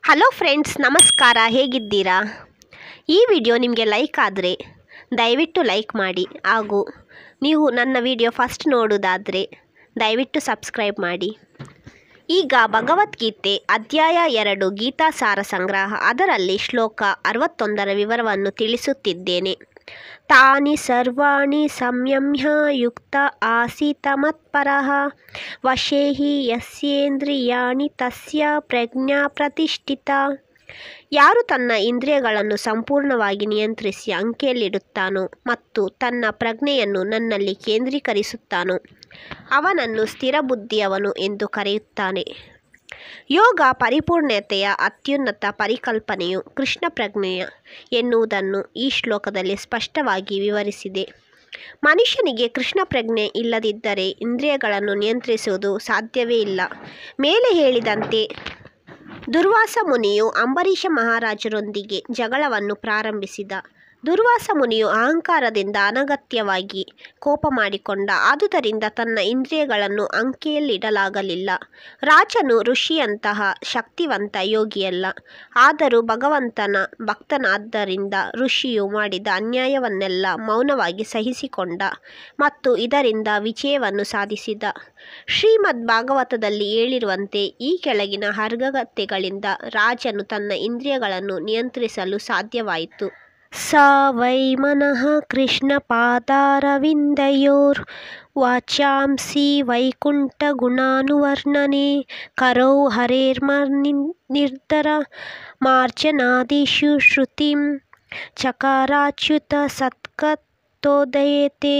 hello friends ನಮಸ್ಕಾರ ಹೇಗಿದ್ದೀರಾ ಈ ವಿಡಿಯೋ ನಿಮಗೆ ಲೈಕ್ ಆದರೆ ದಯವಿಟ್ಟು ಲೈಕ್ ಮಾಡಿ ಹಾಗೂ ನೀವು ನನ್ನ ವಿಡಿಯೋ ಫಸ್ಟ್ ನೋಡೋದಾದರೆ ದಯವಿಟ್ಟು ಸಬ್ಸ್ಕ್ರೈಬ್ ಮಾಡಿ ಈಗ ಭಗವದ್ಗೀತೆ ಅಧ್ಯಾಯ ಎರಡು ಗೀತಾ ಸಾರ ಸಂಗ್ರಹ ಅದರಲ್ಲಿ ಶ್ಲೋಕ ಅರವತ್ತೊಂದರ ವಿವರವನ್ನು ತಿಳಿಸುತ್ತಿದ್ದೇನೆ ತಾನಿ ಸರ್ವಾಣಿ ಸಂಯಮ್ಯ ಯುಕ್ತ ಆಸೀತ ಮತ್ಪರಃ ವಶೇ ಹಿ ಯಸ್ಯೇಂದ್ರಿಯಾಣಿ ತಸ್ಯ ಪ್ರಜ್ಞಾ ಪ್ರತಿಷ್ಠಿತ ಯಾರು ತನ್ನ ಇಂದ್ರಿಯಗಳನ್ನು ಸಂಪೂರ್ಣವಾಗಿ ನಿಯಂತ್ರಿಸಿ ಅಂಕೆಯಲ್ಲಿಡುತ್ತಾನೋ ಮತ್ತು ತನ್ನ ಪ್ರಜ್ಞೆಯನ್ನು ನನ್ನಲ್ಲಿ ಕೇಂದ್ರೀಕರಿಸುತ್ತಾನೋ ಅವನನ್ನು ಸ್ಥಿರಬುದ್ಧಿಯವನು ಎಂದು ಕರೆಯುತ್ತಾನೆ ಯೋಗ ಪರಿಪೂರ್ಣತೆಯ ಅತ್ಯುನ್ನತ ಪರಿಕಲ್ಪನೆಯು ಕೃಷ್ಣ ಪ್ರಜ್ಞೆಯ ಎನ್ನುವುದನ್ನು ಈ ಶ್ಲೋಕದಲ್ಲಿ ಸ್ಪಷ್ಟವಾಗಿ ವಿವರಿಸಿದೆ ಮನುಷ್ಯನಿಗೆ ಕೃಷ್ಣ ಪ್ರಜ್ಞೆ ಇಲ್ಲದಿದ್ದರೆ ಇಂದ್ರಿಯಗಳನ್ನು ನಿಯಂತ್ರಿಸುವುದು ಸಾಧ್ಯವೇ ಇಲ್ಲ ಮೇಲೆ ಹೇಳಿದಂತೆ ದುರ್ವಾಸ ಮುನಿಯು ಅಂಬರೀಷ ಮಹಾರಾಜರೊಂದಿಗೆ ಜಗಳವನ್ನು ಪ್ರಾರಂಭಿಸಿದ ದುರ್ವಾಸ ಮುನಿಯು ಅಹಂಕಾರದಿಂದ ಅನಗತ್ಯವಾಗಿ ಕೋಪ ಮಾಡಿಕೊಂಡ ಆದುದರಿಂದ ತನ್ನ ಇಂದ್ರಿಯಗಳನ್ನು ಅಂಕೆಯಲ್ಲಿಡಲಾಗಲಿಲ್ಲ ರಾಜನು ಋಷಿಯಂತಹ ಶಕ್ತಿವಂತ ಯೋಗಿಯಲ್ಲ ಆದರೂ ಭಗವಂತನ ಭಕ್ತನಾದ್ದರಿಂದ ಋಷಿಯು ಮಾಡಿದ ಅನ್ಯಾಯವನ್ನೆಲ್ಲ ಮೌನವಾಗಿ ಸಹಿಸಿಕೊಂಡ ಮತ್ತು ಇದರಿಂದ ವಿಜಯವನ್ನು ಸಾಧಿಸಿದ ಶ್ರೀಮದ್ ಭಾಗವತದಲ್ಲಿ ಹೇಳಿರುವಂತೆ ಈ ಕೆಳಗಿನ ಹರ್ಗಗತ್ಯಗಳಿಂದ ರಾಜನು ತನ್ನ ಇಂದ್ರಿಯಗಳನ್ನು ನಿಯಂತ್ರಿಸಲು ಸಾಧ್ಯವಾಯಿತು ಸ ವೈ ಮನಃ ಕೃಷ್ಣ ಪಾದಾರವಿಂದಯೋರ್ ವಾಚಾಂಸಿ ವೈಕುಂಠ ಗುಣಾನುವರ್ಣನೆ ಕರೌ ಹರೇರ್ಮರ್ನಿ ನಿರ್ಧರ ಮಾರ್ಜನಾದಿಷು ಶ್ರುತಿಂ ಚಕಾರಾಚ್ಯುತ ಸತ್ಕತ್ತೋದಯತೆ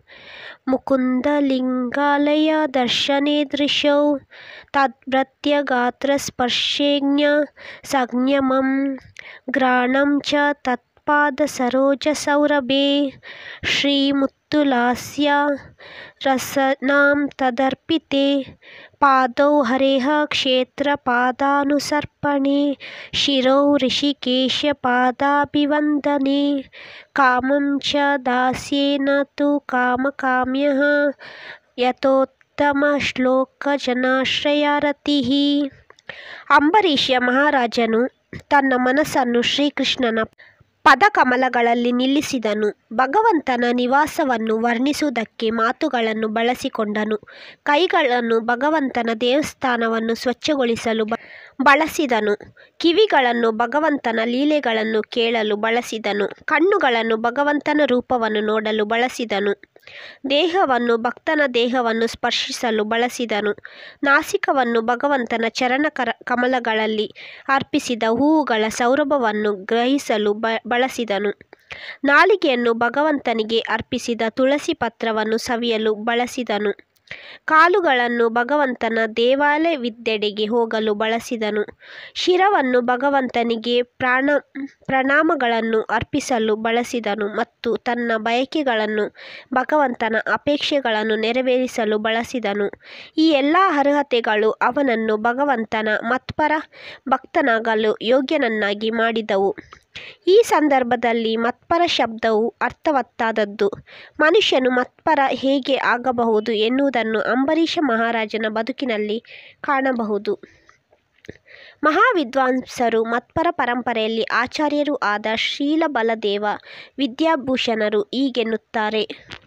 ಮುಕುಂದಲಿಂಗಾಲಯ ದರ್ಶನೆ ದೃಶೌ ತದ್ಭೃತ್ಯಗಾತ್ರಸ್ಪರ್ಶೇಜ್ಞ ಸಂಯಮಂ ಗ್ರಾಣಂ ಚ ತತ್ಪಾದಸರೋಜಸೌರಭೆ ಶ್ರೀಮುತ್ತುಲಾಸ್ಯ ರಸನಾಂ ತದರ್ಪಿತೆ ಪಾದೌ ಹರೇಃ ಕ್ಷೇತ್ರಪಾದಾನುಸರ್ಪಣೆ ಶಿರೌ ಋಷಿಕೇಶಪಾದಾಭಿವಂದನೆ ಕಾಮಂ ಚ ದಾಸ್ಯೇನ ತು ಕಾಮಕಾಮ್ಯಃ ಯಥೋತ್ತಮಶ್ಲೋಕಜನಾಶ್ರಯಾರತಿಃ ಅಂಬರೀಷ ಮಹಾರಾಜನು ತನ್ನ ಮನಸ್ಸನ್ನು ಶ್ರೀಕೃಷ್ಣನ ಪದಕಮಲಗಳಲ್ಲಿ ನಿಲ್ಲಿಸಿದನು ಭಗವಂತನ ನಿವಾಸವನ್ನು ವರ್ಣಿಸುವುದಕ್ಕೆ ಮಾತುಗಳನ್ನು ಬಳಸಿಕೊಂಡನು ಕೈಗಳನ್ನು ಭಗವಂತನ ದೇವಸ್ಥಾನವನ್ನು ಸ್ವಚ್ಛಗೊಳಿಸಲು ಬ ಬಳಸಿದನು ಕಿವಿಗಳನ್ನು ಭಗವಂತನ ಲೀಲೆಗಳನ್ನು ಕೇಳಲು ಬಳಸಿದನು ಕಣ್ಣುಗಳನ್ನು ಭಗವಂತನ ರೂಪವನ್ನು ನೋಡಲು ಬಳಸಿದನು ದೇಹವನ್ನು ಭಕ್ತನ ದೇಹವನ್ನು ಸ್ಪರ್ಶಿಸಲು ಬಳಸಿದನು ನಾಸಿಕವನ್ನು ಭಗವಂತನ ಚರಣ ಕರ ಕಮಲಗಳಲ್ಲಿ ಅರ್ಪಿಸಿದ ಹೂವುಗಳ ಸೌರಭವನ್ನು ಗ್ರಹಿಸಲು ಬ ಬಳಸಿದನು ನಾಲಿಗೆಯನ್ನು ಭಗವಂತನಿಗೆ ಅರ್ಪಿಸಿದ ತುಳಸಿ ಪತ್ರವನ್ನು ಸವಿಯಲು ಬಳಸಿದನು ಕಾಲುಗಳನ್ನು ಭಗವಂತನ ದೇವಾಲಯವಿದ್ದೆಡೆಗೆ ಹೋಗಲು ಬಳಸಿದನು ಶಿರವನ್ನು ಭಗವಂತನಿಗೆ ಪ್ರಾಣ ಪ್ರಣಾಮಗಳನ್ನು ಅರ್ಪಿಸಲು ಬಳಸಿದನು ಮತ್ತು ತನ್ನ ಬಯಕೆಗಳನ್ನು ಭಗವಂತನ ಅಪೇಕ್ಷೆಗಳನ್ನು ನೆರವೇರಿಸಲು ಬಳಸಿದನು ಈ ಎಲ್ಲ ಅರ್ಹತೆಗಳು ಅವನನ್ನು ಭಗವಂತನ ಮತ್ಪರ ಭಕ್ತನಾಗಲು ಯೋಗ್ಯನನ್ನಾಗಿ ಮಾಡಿದವು ಈ ಸಂದರ್ಭದಲ್ಲಿ ಮತ್ಪರ ಶಬ್ದವು ಅರ್ಥವತ್ತಾದದ್ದು ಮನುಷ್ಯನು ಮತ್ಪರ ಹೇಗೆ ಆಗಬಹುದು ಎನ್ನುವುದನ್ನು ಅಂಬರೀಷ ಮಹಾರಾಜನ ಬದುಕಿನಲ್ಲಿ ಕಾಣಬಹುದು ಮಹಾವಿದ್ವಾಂಸರು ಮತ್ಪರ ಪರಂಪರೆಯಲ್ಲಿ ಆಚಾರ್ಯರೂ ಆದ ಶ್ರೀಲಬಲದೇವ ವಿದ್ಯಾಭೂಷಣರು ಹೀಗೆನ್ನುತ್ತಾರೆ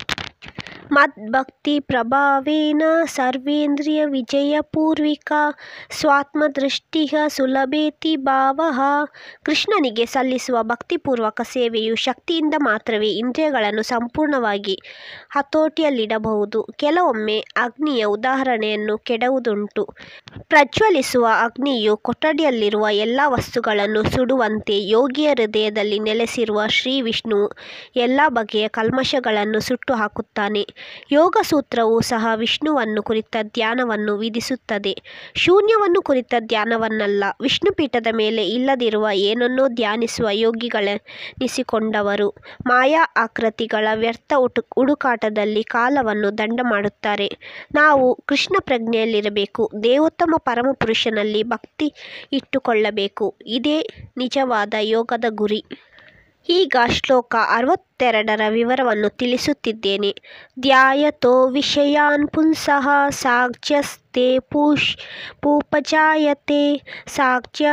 ಮದ್ಭಕ್ತಿ ಪ್ರಭಾವೇನ ಸರ್ವೇಂದ್ರಿಯ ವಿಜಯ ಪೂರ್ವಿಕ ಸ್ವಾತ್ಮದೃಷ್ಟಿ ಸುಲಭೇತಿ ಭಾವ ಕೃಷ್ಣನಿಗೆ ಸಲ್ಲಿಸುವ ಭಕ್ತಿಪೂರ್ವಕ ಸೇವೆಯು ಶಕ್ತಿಯಿಂದ ಮಾತ್ರವೇ ಇಂದ್ರಿಯಗಳನ್ನು ಸಂಪೂರ್ಣವಾಗಿ ಹತೋಟಿಯಲ್ಲಿಡಬಹುದು ಕೆಲವೊಮ್ಮೆ ಅಗ್ನಿಯ ಉದಾಹರಣೆಯನ್ನು ಕೆಡುವುದುಂಟು ಪ್ರಜ್ವಲಿಸುವ ಅಗ್ನಿಯು ಕೊಠಡಿಯಲ್ಲಿರುವ ಎಲ್ಲ ವಸ್ತುಗಳನ್ನು ಸುಡುವಂತೆ ಯೋಗಿಯ ಹೃದಯದಲ್ಲಿ ನೆಲೆಸಿರುವ ಶ್ರೀ ವಿಷ್ಣುವು ಎಲ್ಲ ಬಗೆಯ ಕಲ್ಮಶಗಳನ್ನು ಸುಟ್ಟು ಹಾಕುತ್ತಾನೆ ಯೋಗ ಸೂತ್ರವು ಸಹ ವಿಷ್ಣುವನ್ನು ಕುರಿತ ಧ್ಯಾನವನ್ನು ವಿಧಿಸುತ್ತದೆ ಶೂನ್ಯವನ್ನು ಕುರಿತ ಧ್ಯಾನವನ್ನಲ್ಲ ವಿಷ್ಣುಪೀಠದ ಮೇಲೆ ಇಲ್ಲದಿರುವ ಏನನ್ನೋ ಧ್ಯಾನಿಸುವ ಯೋಗಿಗಳೆನಿಸಿಕೊಂಡವರು ಮಾಯಾ ಆಕೃತಿಗಳ ವ್ಯರ್ಥ ಹುಟು ಹುಡುಕಾಟದಲ್ಲಿ ಕಾಲವನ್ನು ದಂಡ ಮಾಡುತ್ತಾರೆ ನಾವು ಕೃಷ್ಣ ಪ್ರಜ್ಞೆಯಲ್ಲಿರಬೇಕು ದೇವೋತ್ತಮ ಪರಮಪುರುಷನಲ್ಲಿ ಭಕ್ತಿ ಇಟ್ಟುಕೊಳ್ಳಬೇಕು ಇದೇ ನಿಜವಾದ ಯೋಗದ ಗುರಿ ಈಗ ಶ್ಲೋಕ ಅರವತ್ತೆರಡರ ವಿವರವನ್ನು ತಿಳಿಸುತ್ತಿದ್ದೇನೆ ಧ್ಯಾಯತೋ ವಿಷಯಾನ್ ಪುಂಸಃ ಸಾಕ್ಷ್ಯಸ್ತೆ ಪುಷ್ ಪೂಪಜಾಯತೆ ಸಾಕ್ಷ್ಯ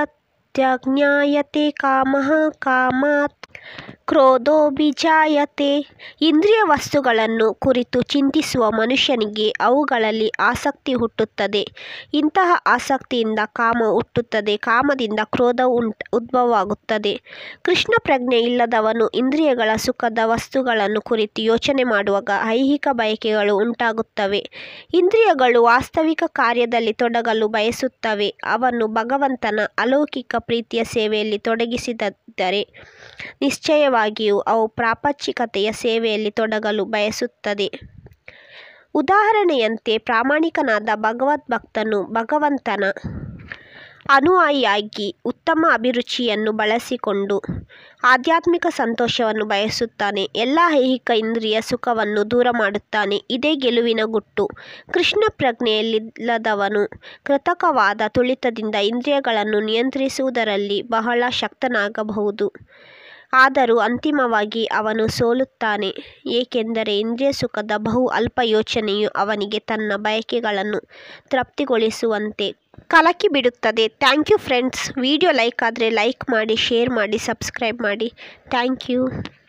ಪ್ರತ್ಯಜ್ಞಾಯತೆ ಕಾಮಃ ಕಾಮಾತ್ ಕ್ರೋಧೋಭಿಜಾಯತೆ ಇಂದ್ರಿಯ ವಸ್ತುಗಳನ್ನು ಕುರಿತು ಚಿಂತಿಸುವ ಮನುಷ್ಯನಿಗೆ ಅವುಗಳಲ್ಲಿ ಆಸಕ್ತಿ ಹುಟ್ಟುತ್ತದೆ ಇಂತಹ ಆಸಕ್ತಿಯಿಂದ ಕಾಮ ಹುಟ್ಟುತ್ತದೆ ಕಾಮದಿಂದ ಕ್ರೋಧ ಉಂಟ್ ಉದ್ಭವವಾಗುತ್ತದೆ ಕೃಷ್ಣ ಪ್ರಜ್ಞೆ ಇಲ್ಲದವನು ಇಂದ್ರಿಯಗಳ ಸುಖದ ವಸ್ತುಗಳನ್ನು ಕುರಿತು ಯೋಚನೆ ಮಾಡುವಾಗ ಐಹಿಕ ಬಯಕೆಗಳು ಉಂಟಾಗುತ್ತವೆ ಇಂದ್ರಿಯಗಳು ವಾಸ್ತವಿಕ ಕಾರ್ಯದಲ್ಲಿ ತೊಡಗಲು ಬಯಸುತ್ತವೆ ಅವನು ಭಗವಂತನ ಅಲೌಕಿಕ ಪ್ರೀತಿಯ ಸೇವೆಯಲ್ಲಿ ತೊಡಗಿಸಿದ್ದರೆ ನಿಶ್ಚಯವಾಗಿಯೂ ಅವು ಪ್ರಾಪಂಚಿಕತೆಯ ಸೇವೆಯಲ್ಲಿ ತೊಡಗಲು ಬಯಸುತ್ತದೆ ಉದಾಹರಣೆಯಂತೆ ಪ್ರಾಮಾಣಿಕನಾದ ಭಗವದ್ಭಕ್ತನು ಭಗವಂತನ ಅನುಯಾಯಿಯಾಗಿ ಉತ್ತಮ ಅಭಿರುಚಿಯನ್ನು ಬಳಸಿಕೊಂಡು ಆಧ್ಯಾತ್ಮಿಕ ಸಂತೋಷವನ್ನು ಬಯಸುತ್ತಾನೆ ಎಲ್ಲ ಐಹಿಕ ಇಂದ್ರಿಯ ಸುಖವನ್ನು ದೂರ ಮಾಡುತ್ತಾನೆ ಇದೇ ಗೆಲುವಿನ ಗುಟ್ಟು ಕೃಷ್ಣ ಪ್ರಜ್ಞೆಯಿಲ್ಲದವನು ಕೃತಕವಾದ ತುಳಿತದಿಂದ ಇಂದ್ರಿಯಗಳನ್ನು ನಿಯಂತ್ರಿಸುವುದರಲ್ಲಿ ಬಹಳ ಶಕ್ತನಾಗಬಹುದು ಆದರೂ ಅಂತಿಮವಾಗಿ ಅವನು ಸೋಲುತ್ತಾನೆ ಏಕೆಂದರೆ ಇಂದ್ರಿಯ ಸುಖದ ಬಹು ಅಲ್ಪ ಯೋಚನೆಯು ಅವನಿಗೆ ತನ್ನ ಬಯಕೆಗಳನ್ನು ತೃಪ್ತಿಗೊಳಿಸುವಂತೆ ಕಲಕಿ ಬಿಡುತ್ತದೆ thank you friends video like ಆದರೆ ಲೈಕ್ ಮಾಡಿ ಶೇರ್ ಮಾಡಿ ಸಬ್ಸ್ಕ್ರೈಬ್ ಮಾಡಿ ಥ್ಯಾಂಕ್ ಯು